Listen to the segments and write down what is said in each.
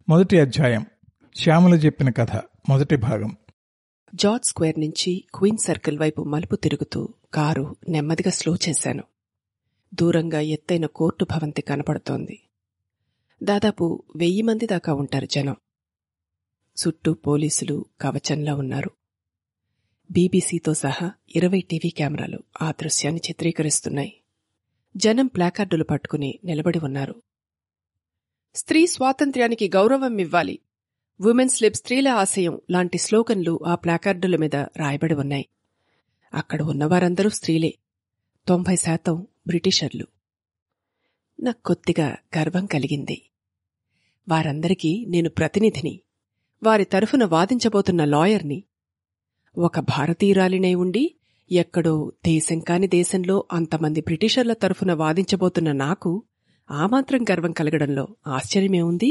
మొదటి అధ్యాయం శ్యామల చెప్పిన కథ మొదటి భాగం జార్జ్ స్క్వేర్ నుంచి క్వీన్ సర్కిల్ వైపు మలుపు తిరుగుతూ కారు నెమ్మదిగా స్లో చేశాను దూరంగా ఎత్తైన కోర్టు భవంతి కనపడుతోంది దాదాపు వెయ్యి మంది దాకా ఉంటారు జనం చుట్టూ పోలీసులు కవచంలా ఉన్నారు బీబీసీతో సహా ఇరవై టీవీ కెమెరాలు ఆ దృశ్యాన్ని చిత్రీకరిస్తున్నాయి జనం ప్లాకార్డులు పట్టుకుని నిలబడి ఉన్నారు స్త్రీ స్వాతంత్ర్యానికి గౌరవం ఇవ్వాలి ఉమెన్స్ లిబ్ స్త్రీల ఆశయం లాంటి స్లోగన్లు ఆ ప్లాకార్డుల మీద రాయబడి ఉన్నాయి అక్కడ ఉన్నవారందరూ స్త్రీలే తొంభై శాతం బ్రిటిషర్లు నాకు కొద్దిగా గర్వం కలిగింది వారందరికీ నేను ప్రతినిధిని వారి తరఫున వాదించబోతున్న లాయర్ని ఒక భారతీయురాలినై ఉండి ఎక్కడో దేశం కాని దేశంలో అంతమంది బ్రిటిషర్ల తరఫున వాదించబోతున్న నాకు ఆ మాత్రం గర్వం కలగడంలో ఆశ్చర్యమే ఉంది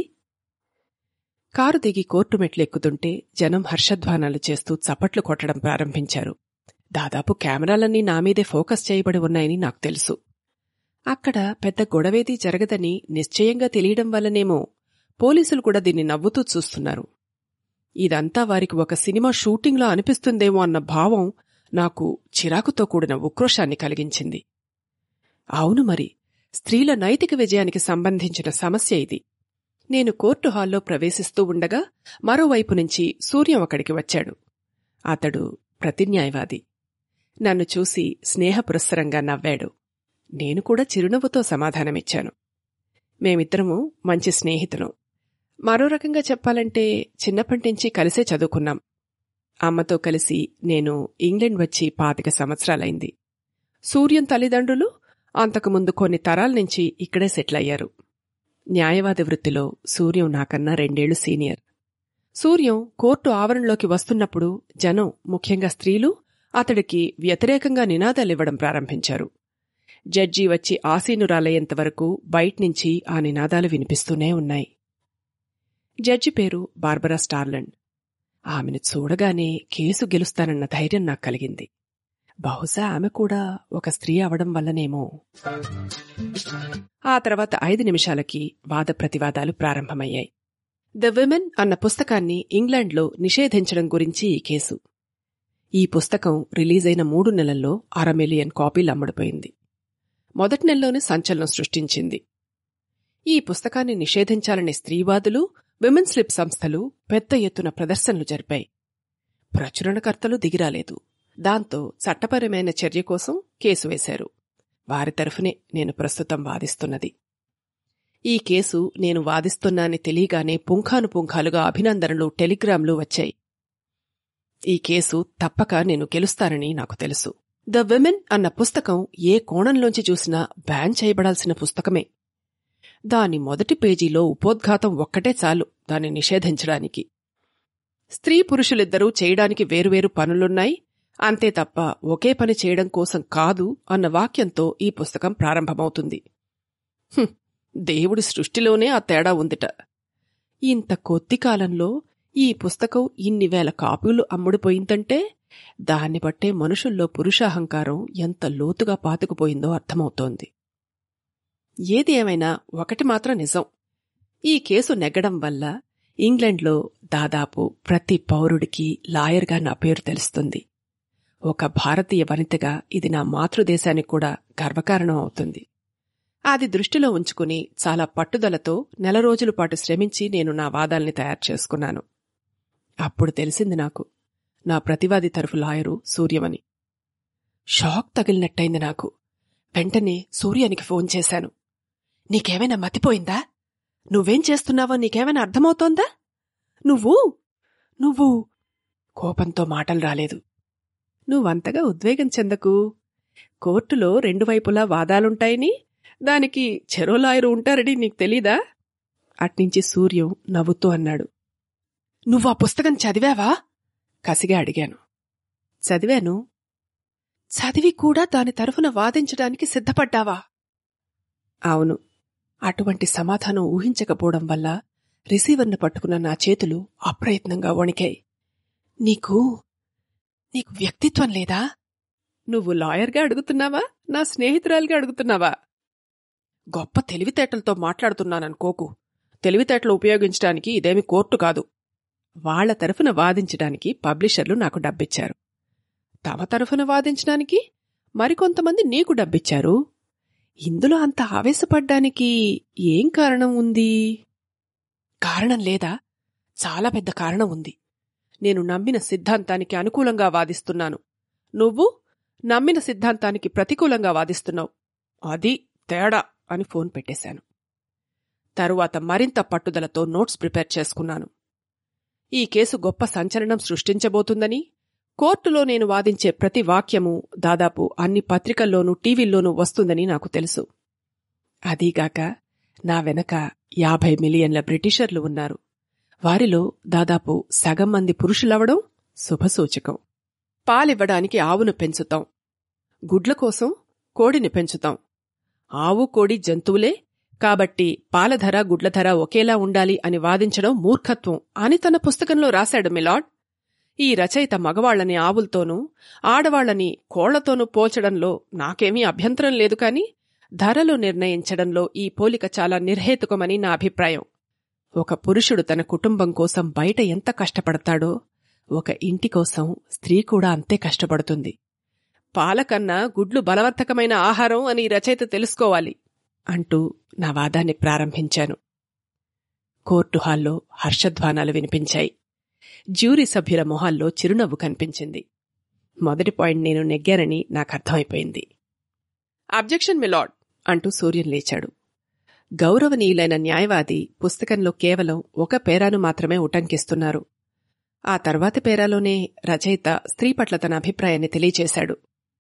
కారు దిగి కోర్టు మెట్లెక్కుతుంటే జనం హర్షధ్వానాలు చేస్తూ చప్పట్లు కొట్టడం ప్రారంభించారు దాదాపు కెమెరాలన్నీ నా మీదే ఫోకస్ చేయబడి ఉన్నాయని నాకు తెలుసు అక్కడ పెద్ద గొడవేదీ జరగదని నిశ్చయంగా తెలియడం వల్లనేమో పోలీసులు కూడా దీన్ని నవ్వుతూ చూస్తున్నారు ఇదంతా వారికి ఒక సినిమా షూటింగ్లో అనిపిస్తుందేమో అన్న భావం నాకు చిరాకుతో కూడిన ఉక్రోషాన్ని కలిగించింది అవును మరి స్త్రీల నైతిక విజయానికి సంబంధించిన సమస్య ఇది నేను కోర్టు హాల్లో ప్రవేశిస్తూ ఉండగా మరోవైపు నుంచి సూర్యం అక్కడికి వచ్చాడు అతడు ప్రతిన్యాయవాది నన్ను చూసి స్నేహపురస్సరంగా నవ్వాడు నేను కూడా చిరునవ్వుతో సమాధానమిచ్చాను మేమిద్దరము మంచి స్నేహితులం మరో రకంగా చెప్పాలంటే చిన్నప్పటినుంచి కలిసే చదువుకున్నాం అమ్మతో కలిసి నేను ఇంగ్లాండ్ వచ్చి పాతిక సంవత్సరాలైంది సూర్యం తల్లిదండ్రులు అంతకుముందు కొన్ని తరాల నుంచి ఇక్కడే సెటిల్ అయ్యారు న్యాయవాది వృత్తిలో సూర్యం నాకన్నా రెండేళ్లు సీనియర్ సూర్యం కోర్టు ఆవరణలోకి వస్తున్నప్పుడు జనం ముఖ్యంగా స్త్రీలు అతడికి వ్యతిరేకంగా నినాదాలివ్వడం ప్రారంభించారు జడ్జి వచ్చి ఆసీనురాలయ్యేంత వరకు బయట్నుంచి ఆ నినాదాలు వినిపిస్తూనే ఉన్నాయి జడ్జి పేరు బార్బరా స్టార్లండ్ ఆమెను చూడగానే కేసు గెలుస్తానన్న ధైర్యం నాకు కలిగింది బహుశా ఆమె కూడా ఒక స్త్రీ అవడం వల్లనేమో ఆ తర్వాత ఐదు నిమిషాలకి వాద ప్రతివాదాలు ప్రారంభమయ్యాయి ద విమెన్ అన్న పుస్తకాన్ని ఇంగ్లాండ్లో నిషేధించడం గురించి ఈ కేసు ఈ పుస్తకం రిలీజ్ అయిన మూడు నెలల్లో అర మిలియన్ కాపీలు అమ్ముడుపోయింది మొదటి నెలలోనే సంచలనం సృష్టించింది ఈ పుస్తకాన్ని నిషేధించాలనే స్త్రీవాదులు విమెన్స్ లిప్ సంస్థలు పెద్ద ఎత్తున ప్రదర్శనలు జరిపాయి ప్రచురణకర్తలు దిగిరాలేదు దాంతో చట్టపరమైన చర్య కోసం కేసు వేశారు వారి తరఫునే నేను ప్రస్తుతం వాదిస్తున్నది ఈ కేసు నేను వాదిస్తున్నానని తెలియగానే పుంఖాను పుంఖాలుగా అభినందనలు టెలిగ్రాంలు వచ్చాయి ఈ కేసు తప్పక నేను గెలుస్తానని నాకు తెలుసు ద విమెన్ అన్న పుస్తకం ఏ కోణంలోంచి చూసినా బ్యాన్ చేయబడాల్సిన పుస్తకమే దాని మొదటి పేజీలో ఉపోద్ఘాతం ఒక్కటే చాలు దాన్ని నిషేధించడానికి స్త్రీ పురుషులిద్దరూ చేయడానికి వేరువేరు పనులున్నాయి అంతే తప్ప ఒకే పని చేయడం కోసం కాదు అన్న వాక్యంతో ఈ పుస్తకం ప్రారంభమవుతుంది హుం, దేవుడి సృష్టిలోనే ఆ తేడా ఉందిట ఇంత కొద్ది కాలంలో ఈ పుస్తకం ఇన్ని వేల కాపీలు అమ్ముడుపోయిందంటే దాన్ని బట్టే మనుషుల్లో పురుషాహంకారం ఎంత లోతుగా పాతుకుపోయిందో అర్థమవుతోంది ఏది ఏమైనా ఒకటి మాత్రం నిజం ఈ కేసు నెగ్గడం వల్ల ఇంగ్లండ్లో దాదాపు ప్రతి పౌరుడికి లాయర్గా నా పేరు తెలుస్తుంది ఒక భారతీయ వనితగా ఇది నా మాతృదేశానికి కూడా గర్వకారణం అవుతుంది అది దృష్టిలో ఉంచుకుని చాలా పట్టుదలతో నెల రోజుల పాటు శ్రమించి నేను నా వాదాల్ని తయారు చేసుకున్నాను అప్పుడు తెలిసింది నాకు నా ప్రతివాది తరఫు లాయరు సూర్యమని షాక్ తగిలినట్టయింది నాకు వెంటనే సూర్యానికి ఫోన్ చేశాను నీకేమైనా మతిపోయిందా నువ్వేం చేస్తున్నావో నీకేమైనా అర్థమవుతోందా నువ్వు నువ్వు కోపంతో మాటలు రాలేదు నువ్వంతగా ఉద్వేగం చెందకు కోర్టులో రెండు వైపులా వాదాలుంటాయని దానికి చెరో లాయరు ఉంటారని నీకు తెలీదా అట్నుంచి సూర్యం నవ్వుతూ అన్నాడు నువ్వు ఆ పుస్తకం చదివావా కసిగా అడిగాను చదివాను చదివి కూడా దాని తరఫున వాదించడానికి సిద్ధపడ్డావా అవును అటువంటి సమాధానం ఊహించకపోవడం వల్ల రిసీవర్ను పట్టుకున్న నా చేతులు అప్రయత్నంగా వణికాయి నీకు నీకు వ్యక్తిత్వం లేదా నువ్వు లాయర్గా అడుగుతున్నావా నా స్నేహితురాలిగా అడుగుతున్నావా గొప్ప తెలివితేటలతో మాట్లాడుతున్నాననుకోకు తెలివితేటలు ఉపయోగించడానికి ఇదేమి కోర్టు కాదు వాళ్ల తరఫున వాదించడానికి పబ్లిషర్లు నాకు డబ్బిచ్చారు తమ తరఫున వాదించడానికి మరికొంతమంది నీకు డబ్బిచ్చారు ఇందులో అంత ఆవేశపడ్డానికి ఏం కారణం ఉంది కారణం లేదా చాలా పెద్ద కారణం ఉంది నేను నమ్మిన సిద్ధాంతానికి అనుకూలంగా వాదిస్తున్నాను నువ్వు నమ్మిన సిద్ధాంతానికి ప్రతికూలంగా వాదిస్తున్నావు అది తేడా అని ఫోన్ పెట్టేశాను తరువాత మరింత పట్టుదలతో నోట్స్ ప్రిపేర్ చేసుకున్నాను ఈ కేసు గొప్ప సంచలనం సృష్టించబోతుందని కోర్టులో నేను వాదించే ప్రతి వాక్యము దాదాపు అన్ని పత్రికల్లోనూ టీవీల్లోనూ వస్తుందని నాకు తెలుసు అదీగాక నా వెనక యాభై మిలియన్ల బ్రిటిషర్లు ఉన్నారు వారిలో దాదాపు సగం మంది పురుషులవడం శుభసూచకం పాలివ్వడానికి ఆవును పెంచుతాం గుడ్ల కోసం కోడిని పెంచుతాం ఆవు కోడి జంతువులే కాబట్టి పాలధర గుడ్లధర ఒకేలా ఉండాలి అని వాదించడం మూర్ఖత్వం అని తన పుస్తకంలో రాశాడు మిలాడ్ ఈ రచయిత మగవాళ్లని ఆవులతోనూ ఆడవాళ్లని కోళ్లతోనూ పోల్చడంలో నాకేమీ అభ్యంతరం లేదు కాని ధరలు నిర్ణయించడంలో ఈ పోలిక చాలా నిర్హేతుకమని నా అభిప్రాయం ఒక పురుషుడు తన కుటుంబం కోసం బయట ఎంత కష్టపడతాడో ఒక ఇంటి కోసం స్త్రీ కూడా అంతే కష్టపడుతుంది పాలకన్నా గుడ్లు బలవర్ధకమైన ఆహారం అని రచయిత తెలుసుకోవాలి అంటూ నా వాదాన్ని ప్రారంభించాను కోర్టు హాల్లో హర్షధ్వానాలు వినిపించాయి జ్యూరీ సభ్యుల మొహాల్లో చిరునవ్వు కనిపించింది మొదటి పాయింట్ నేను నెగ్గానని నాకు అర్థమైపోయింది అబ్జెక్షన్ మిలాడ్ అంటూ సూర్యం లేచాడు గౌరవనీయులైన న్యాయవాది పుస్తకంలో కేవలం ఒక పేరాను మాత్రమే ఉటంకిస్తున్నారు ఆ తర్వాతి పేరాలోనే రచయిత స్త్రీ పట్ల తన అభిప్రాయాన్ని తెలియచేశాడు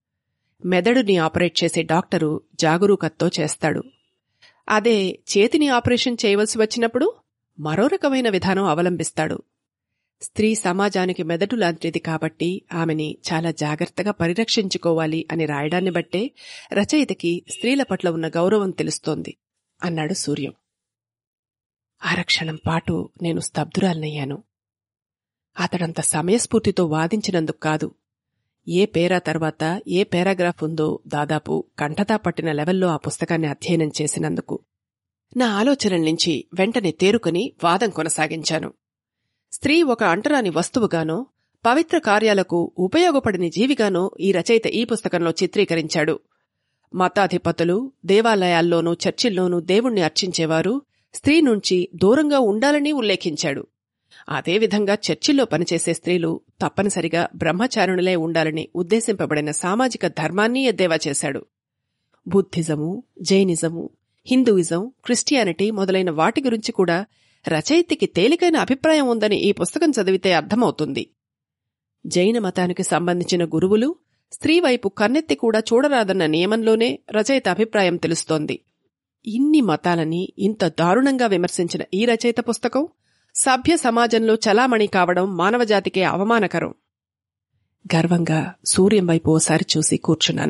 మెదడుని ఆపరేట్ చేసే డాక్టరు జాగరూకతతో చేస్తాడు అదే చేతిని ఆపరేషన్ చేయవలసి వచ్చినప్పుడు మరో రకమైన విధానం అవలంబిస్తాడు స్త్రీ సమాజానికి మెదడు లాంటిది కాబట్టి ఆమెని చాలా జాగ్రత్తగా పరిరక్షించుకోవాలి అని రాయడాన్ని బట్టే రచయితకి స్త్రీల పట్ల ఉన్న గౌరవం తెలుస్తోంది అన్నాడు సూర్యం ఆరక్షణం పాటు నేను స్తబ్దురాలనయ్యాను అతడంత సమయస్ఫూర్తితో వాదించినందుకు కాదు ఏ పేరా తర్వాత ఏ పారాగ్రాఫ్ ఉందో దాదాపు కంఠతా పట్టిన లెవెల్లో ఆ పుస్తకాన్ని అధ్యయనం చేసినందుకు నా ఆలోచనల నుంచి వెంటనే తేరుకుని వాదం కొనసాగించాను స్త్రీ ఒక అంటరాని వస్తువుగానో పవిత్ర కార్యాలకు ఉపయోగపడిన జీవిగానో ఈ రచయిత ఈ పుస్తకంలో చిత్రీకరించాడు మతాధిపతులు దేవాలయాల్లోనూ చర్చిల్లోనూ దేవుణ్ణి అర్చించేవారు స్త్రీ నుంచి దూరంగా ఉండాలని ఉల్లేఖించాడు అదేవిధంగా చర్చిల్లో పనిచేసే స్త్రీలు తప్పనిసరిగా బ్రహ్మచారుణులే ఉండాలని ఉద్దేశింపబడిన సామాజిక ధర్మాన్ని ఎద్దేవా చేశాడు బుద్ధిజము జైనిజము హిందూయిజం క్రిస్టియానిటీ మొదలైన వాటి గురించి కూడా రచయితకి తేలికైన అభిప్రాయం ఉందని ఈ పుస్తకం చదివితే అర్థమవుతుంది జైన మతానికి సంబంధించిన గురువులు స్త్రీ వైపు కన్నెత్తి కూడా చూడరాదన్న నియమంలోనే రచయిత అభిప్రాయం తెలుస్తోంది ఇన్ని మతాలని ఇంత దారుణంగా విమర్శించిన ఈ రచయిత పుస్తకం సభ్య సమాజంలో చలామణి కావడం మానవజాతికే అవమానకరం గర్వంగా సూర్యం వైపు ఓసారి చూసి కూర్చున్నాను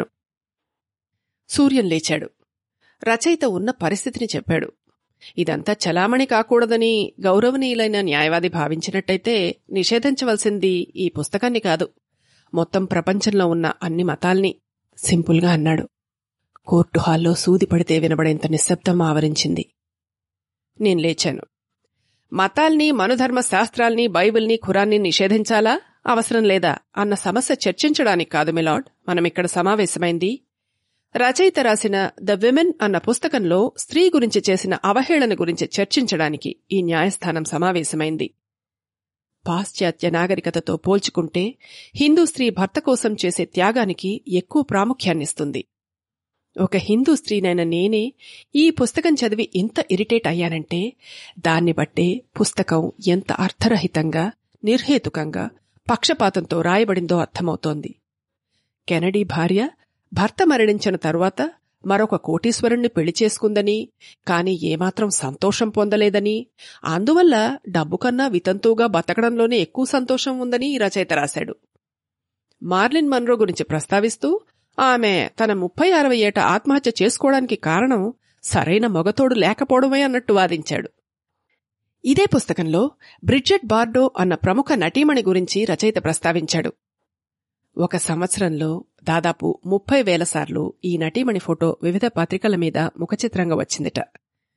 సూర్యం లేచాడు రచయిత ఉన్న పరిస్థితిని చెప్పాడు ఇదంతా చలామణి కాకూడదని గౌరవనీయులైన న్యాయవాది భావించినట్టయితే నిషేధించవలసింది ఈ పుస్తకాన్ని కాదు మొత్తం ప్రపంచంలో ఉన్న అన్ని మతాల్ని సింపుల్గా అన్నాడు కోర్టు హాల్లో సూది పడితే వినబడేంత నిశ్శబ్దం ఆవరించింది నేను లేచాను మతాల్ని మనుధర్మ శాస్త్రాల్ని బైబిల్ని ఖురాన్ని నిషేధించాలా అవసరం లేదా అన్న సమస్య చర్చించడానికి కాదు మిలాడ్ మనమిక్కడ సమావేశమైంది రచయిత రాసిన ద విమెన్ అన్న పుస్తకంలో స్త్రీ గురించి చేసిన అవహేళన గురించి చర్చించడానికి ఈ న్యాయస్థానం సమావేశమైంది పాశ్చాత్య నాగరికతతో పోల్చుకుంటే హిందూ స్త్రీ భర్త కోసం చేసే త్యాగానికి ఎక్కువ ప్రాముఖ్యాన్నిస్తుంది ఒక హిందూ స్త్రీనైన నేనే ఈ పుస్తకం చదివి ఇంత ఇరిటేట్ అయ్యానంటే దాన్ని బట్టే పుస్తకం ఎంత అర్థరహితంగా నిర్హేతుకంగా పక్షపాతంతో రాయబడిందో అర్థమవుతోంది కెనడీ భార్య భర్త మరణించిన తరువాత మరొక కోటీశ్వరుణ్ణి పెళ్లి చేసుకుందని కాని ఏమాత్రం సంతోషం పొందలేదని అందువల్ల డబ్బు కన్నా వితంతువుగా బతకడంలోనే ఎక్కువ సంతోషం ఉందని ఈ రచయిత రాశాడు మార్లిన్ మన్రో గురించి ప్రస్తావిస్తూ ఆమె తన ముప్పై అరవై ఏట ఆత్మహత్య చేసుకోవడానికి కారణం సరైన మొగతోడు లేకపోవడమే అన్నట్టు వాదించాడు ఇదే పుస్తకంలో బ్రిడ్జెట్ బార్డో అన్న ప్రముఖ నటీమణి గురించి రచయిత ప్రస్తావించాడు ఒక సంవత్సరంలో దాదాపు ముప్పై వేల సార్లు ఈ నటీమణి ఫోటో వివిధ పత్రికల మీద ముఖచిత్రంగా వచ్చిందిట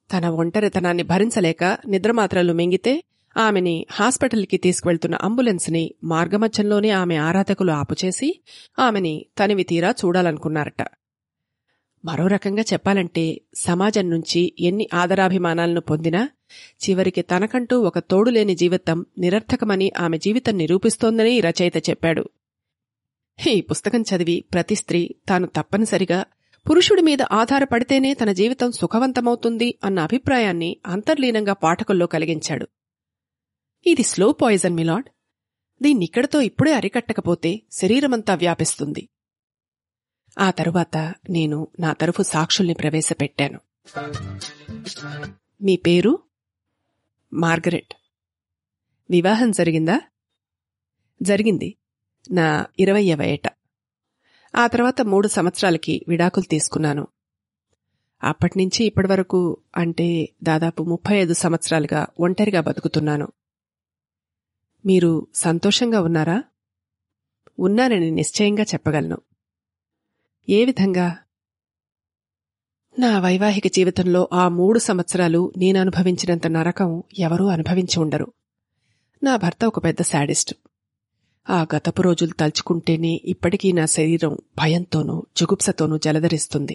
తన ఒంటరితనాన్ని భరించలేక నిద్రమాత్రలు మింగితే ఆమెని హాస్పిటల్కి తీసుకువెళ్తున్న అంబులెన్స్ని మార్గమధ్యంలోనే ఆమె ఆరాధకులు ఆపుచేసి ఆమెని తనివి తీరా చూడాలనుకున్నారట మరో రకంగా చెప్పాలంటే సమాజం నుంచి ఎన్ని ఆదరాభిమానాలను పొందినా చివరికి తనకంటూ ఒక తోడులేని జీవితం నిరర్థకమని ఆమె జీవితం నిరూపిస్తోందని రచయిత చెప్పాడు ఈ పుస్తకం చదివి ప్రతి స్త్రీ తాను తప్పనిసరిగా పురుషుడి మీద ఆధారపడితేనే తన జీవితం సుఖవంతమవుతుంది అన్న అభిప్రాయాన్ని అంతర్లీనంగా పాఠకుల్లో కలిగించాడు ఇది స్లో పాయిజన్ మిలాడ్ దీన్నిక్కడితో ఇప్పుడే అరికట్టకపోతే శరీరమంతా వ్యాపిస్తుంది ఆ తరువాత నేను నా తరఫు సాక్షుల్ని ప్రవేశపెట్టాను మీ పేరు మార్గరెట్ వివాహం జరిగిందా జరిగింది నా ఇరవయ్యవ ఏట ఆ తర్వాత మూడు సంవత్సరాలకి విడాకులు తీసుకున్నాను అప్పటినుంచి ఇప్పటివరకు అంటే దాదాపు ముప్పై ఐదు సంవత్సరాలుగా ఒంటరిగా బతుకుతున్నాను మీరు సంతోషంగా ఉన్నారా ఉన్నానని నిశ్చయంగా చెప్పగలను ఏ విధంగా నా వైవాహిక జీవితంలో ఆ మూడు సంవత్సరాలు నేను అనుభవించినంత నరకం ఎవరూ అనుభవించి ఉండరు నా భర్త ఒక పెద్ద శాడిస్ట్ ఆ గతపు రోజులు తలుచుకుంటేనే ఇప్పటికీ నా శరీరం భయంతోనూ జుగుప్సతోనూ జలధరిస్తుంది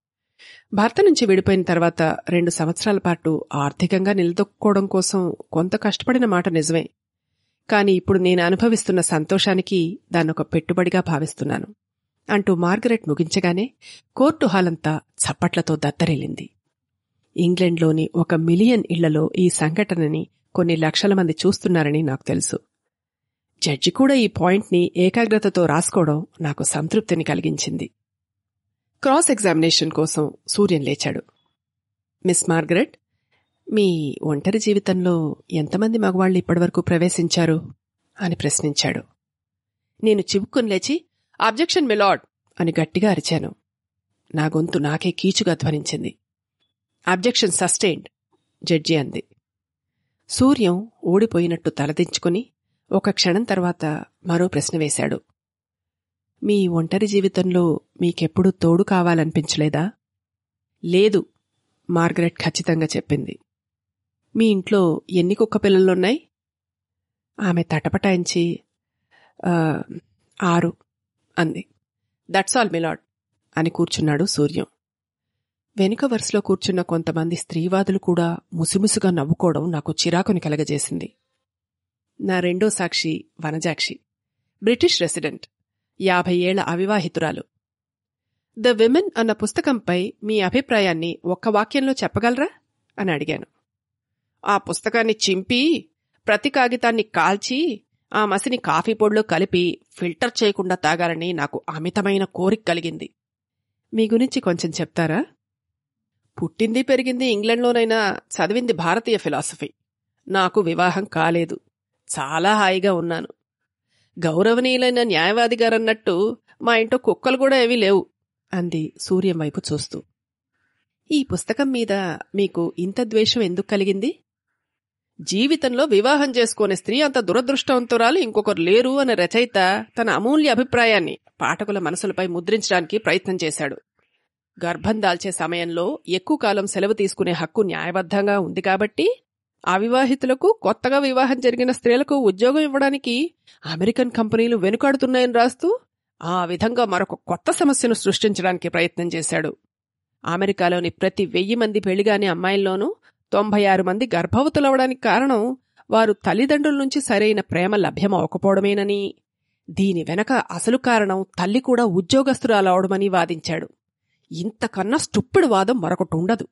భర్త నుంచి విడిపోయిన తర్వాత రెండు సంవత్సరాల పాటు ఆర్థికంగా నిలదొక్కుకోవడం కోసం కొంత కష్టపడిన మాట నిజమే కాని ఇప్పుడు నేను అనుభవిస్తున్న సంతోషానికి దాన్నొక పెట్టుబడిగా భావిస్తున్నాను అంటూ మార్గరెట్ ముగించగానే కోర్టు హాలంతా చప్పట్లతో దత్తరిల్లింది ఇంగ్లండ్లోని ఒక మిలియన్ ఇళ్లలో ఈ సంఘటనని కొన్ని లక్షల మంది చూస్తున్నారని నాకు తెలుసు జడ్జి కూడా ఈ పాయింట్ని ఏకాగ్రతతో రాసుకోవడం నాకు సంతృప్తిని కలిగించింది క్రాస్ ఎగ్జామినేషన్ కోసం సూర్యన్ లేచాడు మిస్ మార్గరెట్ మీ ఒంటరి జీవితంలో ఎంతమంది మగవాళ్లు ఇప్పటివరకు ప్రవేశించారు అని ప్రశ్నించాడు నేను చివుక్కుని లేచి అబ్జెక్షన్ మిలాడ్ అని గట్టిగా అరిచాను నా గొంతు నాకే కీచుగా ధ్వనించింది అబ్జెక్షన్ సస్టైన్డ్ జడ్జి అంది సూర్యం ఓడిపోయినట్టు తలదించుకుని ఒక క్షణం తర్వాత మరో ప్రశ్న వేశాడు మీ ఒంటరి జీవితంలో మీకెప్పుడు తోడు కావాలనిపించలేదా లేదు మార్గరెట్ ఖచ్చితంగా చెప్పింది మీ ఇంట్లో ఎన్ని కుక్క పిల్లలున్నాయి ఆమె తటపటాయించి "ఆ, ఆరు అంది దట్స్ ఆల్ మిలాడ్ అని కూర్చున్నాడు సూర్యం వెనుక వరుసలో కూర్చున్న కొంతమంది స్త్రీవాదులు కూడా ముసిముసిగా నవ్వుకోవడం నాకు చిరాకుని కలగజేసింది నా రెండో సాక్షి వనజాక్షి బ్రిటిష్ రెసిడెంట్ యాభై ఏళ్ల అవివాహితురాలు ద విమెన్ అన్న పుస్తకంపై మీ అభిప్రాయాన్ని ఒక్క వాక్యంలో చెప్పగలరా అని అడిగాను ఆ పుస్తకాన్ని చింపి ప్రతి కాగితాన్ని కాల్చి ఆ మసిని కాఫీ పొడిలో కలిపి ఫిల్టర్ చేయకుండా తాగాలని నాకు అమితమైన కోరిక కలిగింది మీ గురించి కొంచెం చెప్తారా పుట్టింది పెరిగింది ఇంగ్లండ్లోనైనా చదివింది భారతీయ ఫిలాసఫీ నాకు వివాహం కాలేదు చాలా హాయిగా ఉన్నాను గౌరవనీయులైన న్యాయవాది గారన్నట్టు మా ఇంట్లో కుక్కలు కూడా ఏవీ లేవు అంది సూర్యం వైపు చూస్తూ ఈ పుస్తకం మీద మీకు ఇంత ద్వేషం ఎందుకు కలిగింది జీవితంలో వివాహం చేసుకునే స్త్రీ అంత దురదృష్టవంతురాలు ఇంకొకరు లేరు అనే రచయిత తన అమూల్య అభిప్రాయాన్ని పాఠకుల మనసులపై ముద్రించడానికి ప్రయత్నం చేశాడు గర్భం దాల్చే సమయంలో ఎక్కువ కాలం సెలవు తీసుకునే హక్కు న్యాయబద్ధంగా ఉంది కాబట్టి అవివాహితులకు కొత్తగా వివాహం జరిగిన స్త్రీలకు ఉద్యోగం ఇవ్వడానికి అమెరికన్ కంపెనీలు వెనుకాడుతున్నాయని రాస్తూ ఆ విధంగా మరొక కొత్త సమస్యను సృష్టించడానికి ప్రయత్నం చేశాడు అమెరికాలోని ప్రతి వెయ్యి మంది పెళ్లిగాని అమ్మాయిల్లోనూ తొంభై ఆరు మంది గర్భవతులవడానికి కారణం వారు తల్లిదండ్రుల నుంచి సరైన ప్రేమ లభ్యం అవ్వకపోవడమేనని దీని వెనక అసలు కారణం తల్లి కూడా ఉద్యోగస్తురాలవడమని వాదించాడు ఇంతకన్నా స్టుప్పిడ్ వాదం మరొకటి ఉండదు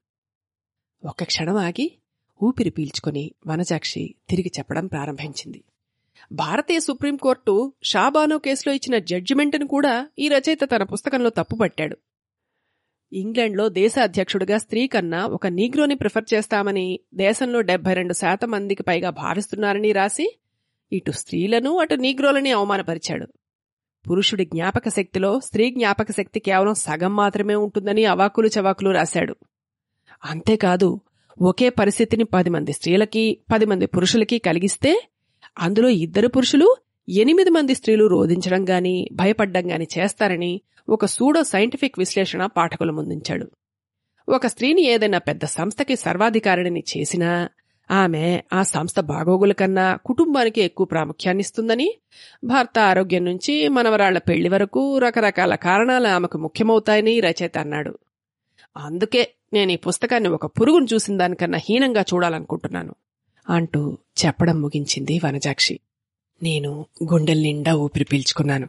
ఒక క్షణం ఆగి ఊపిరి పీల్చుకుని వనజాక్షి తిరిగి చెప్పడం ప్రారంభించింది భారతీయ సుప్రీంకోర్టు షాబానో కేసులో ఇచ్చిన జడ్జిమెంట్ను కూడా ఈ రచయిత తన పుస్తకంలో తప్పుపట్టాడు ఇంగ్లాండ్లో దేశ అధ్యక్షుడిగా స్త్రీ కన్నా ఒక నీగ్రోని ప్రిఫర్ చేస్తామని దేశంలో డెబ్బై రెండు శాతం మందికి పైగా భావిస్తున్నారని రాసి ఇటు స్త్రీలను అటు నీగ్రోలని అవమానపరిచాడు పురుషుడి జ్ఞాపక శక్తిలో స్త్రీ జ్ఞాపక శక్తి కేవలం సగం మాత్రమే ఉంటుందని అవాకులు చవాకులు రాశాడు అంతేకాదు ఒకే పరిస్థితిని పది మంది స్త్రీలకి పది మంది పురుషులకి కలిగిస్తే అందులో ఇద్దరు పురుషులు ఎనిమిది మంది స్త్రీలు రోధించడం గాని భయపడ్డం గాని చేస్తారని ఒక సూడో సైంటిఫిక్ విశ్లేషణ పాఠకుల ముందుంచాడు ఒక స్త్రీని ఏదైనా పెద్ద సంస్థకి సర్వాధికారిణిని చేసినా ఆమె ఆ సంస్థ బాగోగుల కన్నా కుటుంబానికి ఎక్కువ ప్రాముఖ్యాన్నిస్తుందని భర్త ఆరోగ్యం నుంచి మనవరాళ్ల పెళ్లి వరకు రకరకాల కారణాలు ఆమెకు ముఖ్యమవుతాయని రచయిత అన్నాడు అందుకే నేను ఈ పుస్తకాన్ని ఒక పురుగును చూసిన దానికన్నా హీనంగా చూడాలనుకుంటున్నాను అంటూ చెప్పడం ముగించింది వనజాక్షి నేను గుండెల నిండా ఊపిరి పీల్చుకున్నాను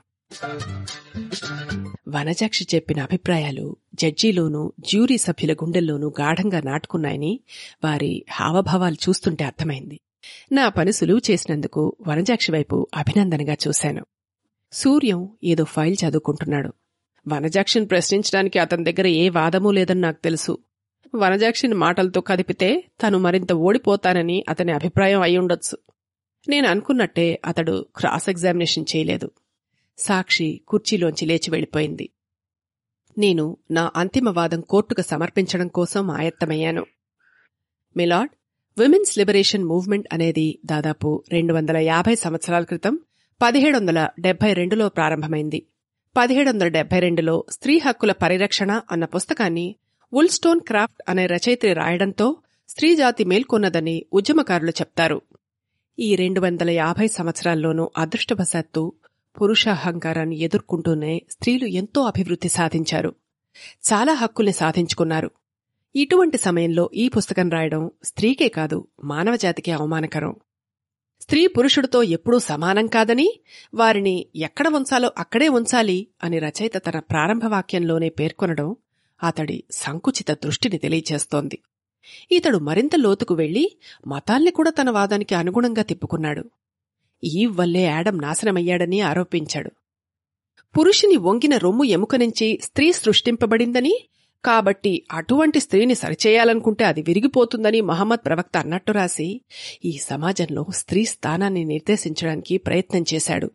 వనజాక్షి చెప్పిన అభిప్రాయాలు జడ్జీలోనూ జ్యూరీ సభ్యుల గుండెల్లోనూ గాఢంగా నాటుకున్నాయని వారి హావభావాలు చూస్తుంటే అర్థమైంది నా పని సులువు చేసినందుకు వనజాక్షి వైపు అభినందనగా చూశాను సూర్యం ఏదో ఫైల్ చదువుకుంటున్నాడు వనజాక్షిని ప్రశ్నించడానికి అతని దగ్గర ఏ వాదమూ లేదని నాకు తెలుసు వనజాక్షిని మాటలతో కదిపితే తను మరింత ఓడిపోతానని అతని అభిప్రాయం అయ్యుండొచ్చు నేను అనుకున్నట్టే అతడు క్రాస్ ఎగ్జామినేషన్ చేయలేదు సాక్షి కుర్చీలోంచి లేచి వెళ్ళిపోయింది నేను నా అంతిమ వాదం కోర్టుకు సమర్పించడం కోసం ఆయత్తమయ్యాను మిలాడ్ విమెన్స్ లిబరేషన్ మూవ్మెంట్ అనేది దాదాపు రెండు వందల యాభై సంవత్సరాల క్రితం పదిహేడు వందల డెబ్బై రెండులో ప్రారంభమైంది పదిహేడు వందల డెబ్బై రెండులో స్త్రీ హక్కుల పరిరక్షణ అన్న పుస్తకాన్ని వుల్స్టోన్ క్రాఫ్ట్ అనే రచయిత్రి రాయడంతో స్త్రీజాతి మేల్కొన్నదని ఉద్యమకారులు చెప్తారు ఈ రెండు వందల యాభై సంవత్సరాల్లోనూ అదృష్టవశాత్తు పురుషాహంకారాన్ని ఎదుర్కొంటూనే స్త్రీలు ఎంతో అభివృద్ధి సాధించారు చాలా హక్కుల్ని సాధించుకున్నారు ఇటువంటి సమయంలో ఈ పుస్తకం రాయడం స్త్రీకే కాదు మానవజాతికి అవమానకరం స్త్రీ పురుషుడితో ఎప్పుడూ సమానం కాదని వారిని ఎక్కడ ఉంచాలో అక్కడే ఉంచాలి అని రచయిత తన ప్రారంభ వాక్యంలోనే పేర్కొనడం అతడి సంకుచిత దృష్టిని తెలియచేస్తోంది ఇతడు మరింత లోతుకు వెళ్లి మతాల్ని కూడా తన వాదానికి అనుగుణంగా తిప్పుకున్నాడు ఈ వల్లే యాడమ్ నాశనమయ్యాడని ఆరోపించాడు పురుషుని వంగిన రొమ్ము ఎముక నుంచి స్త్రీ సృష్టింపబడిందని కాబట్టి అటువంటి స్త్రీని సరిచేయాలనుకుంటే అది విరిగిపోతుందని మహమ్మద్ ప్రవక్త అన్నట్టు రాసి ఈ సమాజంలో స్త్రీ స్థానాన్ని నిర్దేశించడానికి ప్రయత్నం చేశాడు